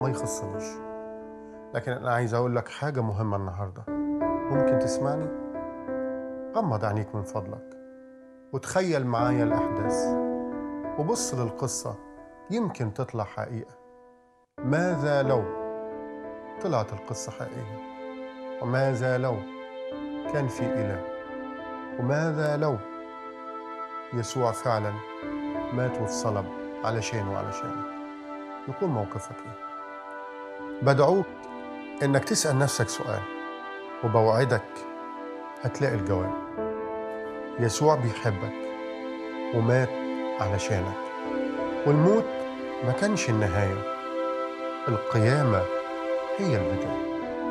ما يخصنيش لكن أنا عايز أقول لك حاجة مهمة النهاردة ممكن تسمعني؟ غمض عينيك من فضلك وتخيل معايا الأحداث وبص للقصة يمكن تطلع حقيقة ماذا لو طلعت القصة حقيقية وماذا لو كان في إله وماذا لو يسوع فعلا مات واتصلب علشان وعلشانك يكون موقفك ايه بدعوك انك تسأل نفسك سؤال وبوعدك هتلاقي الجواب يسوع بيحبك ومات علشانك والموت ما كانش النهاية القيامة هي البداية